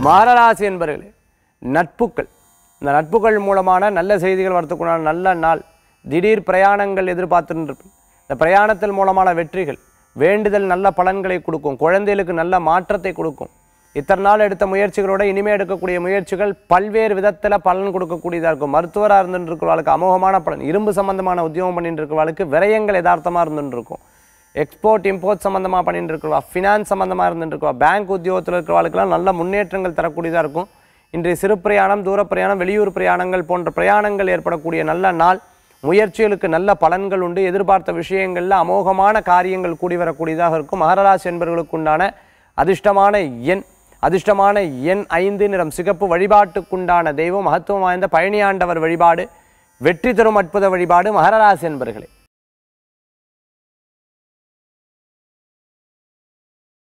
மகராசி என்பர்களே நட்புகள் இந்த நட்புகள் மூலமான நல்ல செய்திகள் வரத்துக்குண்டான நல்ல நாள் திடீர் பிரயாணங்கள் எதிர்பார்த்துருப்பீங்க இந்த பிரயாணத்தில் மூலமான வெற்றிகள் வேண்டுதல் நல்ல பலன்களை கொடுக்கும் குழந்தைகளுக்கு நல்ல மாற்றத்தை கொடுக்கும் இத்தனை நாள் எடுத்த முயற்சிகளோட இனிமே எடுக்கக்கூடிய முயற்சிகள் பல்வேறு விதத்தில் பலன் கொடுக்கக்கூடியதாக இருக்கும் மருத்துவராக இருந்துட்டு இருக்கிறவளுக்கு அமோகமான பலன் இரும்பு சம்பந்தமான உத்தியோகம் பண்ணிட்டு இருக்கிறவளுக்கு விரயங்கள் யதார்த்தமாக இருந்துட்டு இருக்கும் எக்ஸ்போர்ட் இம்போர்ட் சம்மந்தமாக பண்ணிட்டு இருக்கிறவா ஃபினான்ஸ் சம்மந்தமாக இருந்துட்டு இருக்கவா பேங்க் உத்தியோகத்தில் இருக்கிறவளுக்கெல்லாம் நல்ல முன்னேற்றங்கள் தரக்கூடியதாக இருக்கும் இன்றைய சிறு பிரயாணம் தூர பிரயாணம் வெளியூர் பிரயாணங்கள் போன்ற பிரயாணங்கள் ஏற்படக்கூடிய நல்ல நாள் முயற்சிகளுக்கு நல்ல பலன்கள் உண்டு எதிர்பார்த்த விஷயங்களில் அமோகமான காரியங்கள் கூடி வரக்கூடியதாக இருக்கும் மகராசி என்பவர்களுக்கு உண்டான அதிர்ஷ்டமான எண் அதிர்ஷ்டமான எண் ஐந்து நிறம் சிகப்பு வழிபாட்டுக்குண்டான தெய்வம் மகத்துவம் வாய்ந்த பழனியாண்டவர் வழிபாடு வெற்றி தரும் அற்புத வழிபாடு மகராசி என்பர்களே